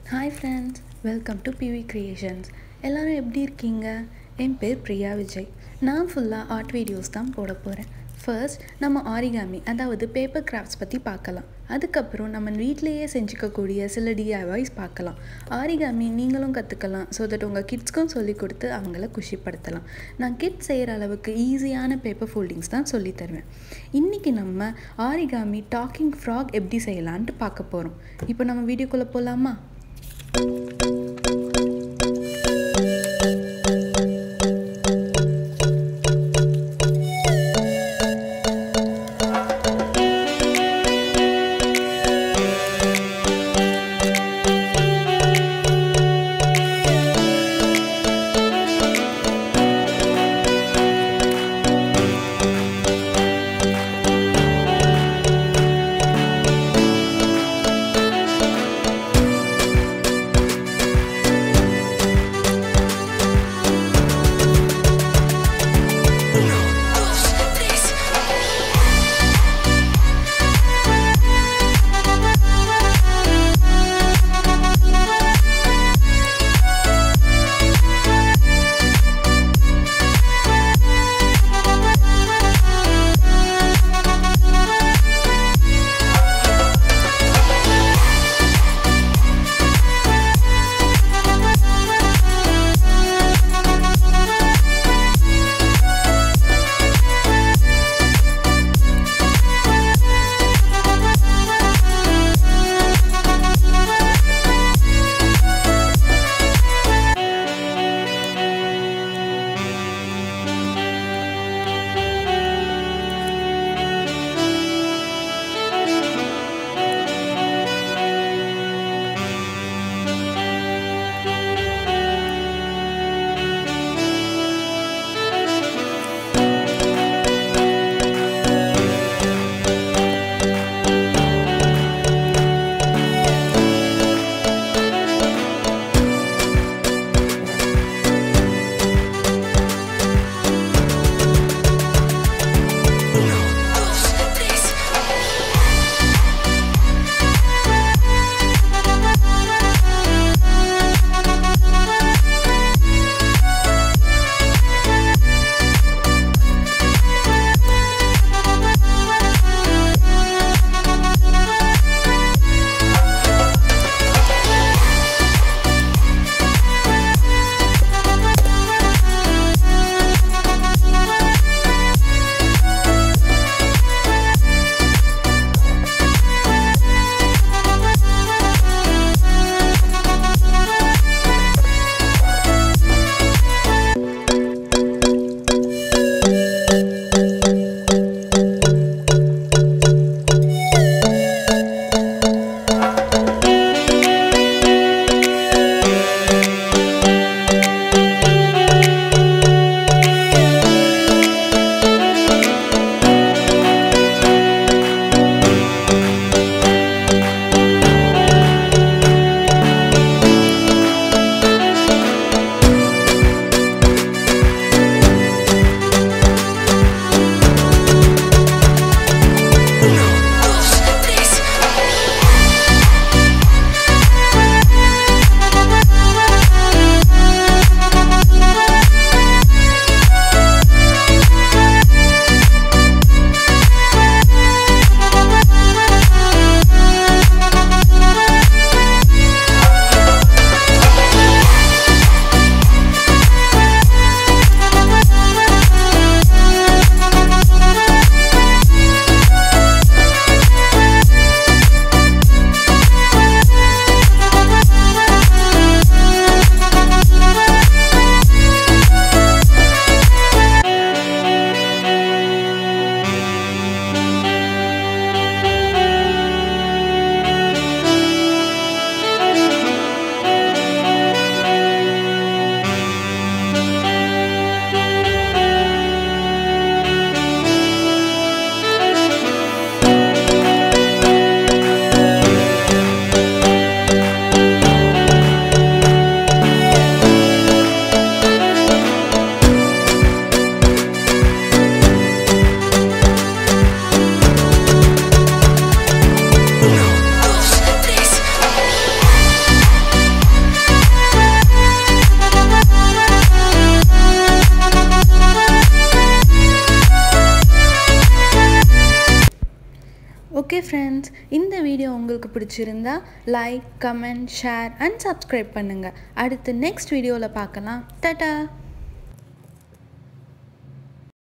hi friends welcome to P V creations எல்லோரும் எப்படி இருக்கீங்க என் பேர் பிரியா விஜய் நான் ஃபுல்லாக ஆர்ட் வீடியோஸ் தான் போட போகிறேன் ஃபர்ஸ்ட் நம்ம ஆரிகாமி அதாவது பேப்பர் கிராஃப்ட்ஸ் பற்றி பார்க்கலாம் அதுக்கப்புறம் நம்ம வீட்டிலேயே செஞ்சுக்கக்கூடிய சில டிஐவாய்ஸ் பார்க்கலாம் ஆரிகாமி நீங்களும் கற்றுக்கலாம் ஸோ தட் உங்கள் கிட்ஸ்க்கும் சொல்லிக் கொடுத்து அவங்கள குஷிப்படுத்தலாம் நான் கிட்ஸ் செய்கிற அளவுக்கு ஈஸியான பேப்பர் ஃபோல்டிங்ஸ் தான் சொல்லித் தருவேன் இன்றைக்கி நம்ம ஆரிகாமி டாக்கிங் ஃப்ராக் எப்படி செய்யலான்ட்டு பார்க்க போகிறோம் இப்போ நம்ம வீடியோக்குள்ளே போகலாமா ஓகே ஃப்ரெண்ட்ஸ் இந்த வீடியோ உங்களுக்கு பிடிச்சிருந்தா like comment share and subscribe பண்ணுங்கள் அடுத்து நெக்ஸ்ட் வீடியோவில் பார்க்கலாம் டாட்டா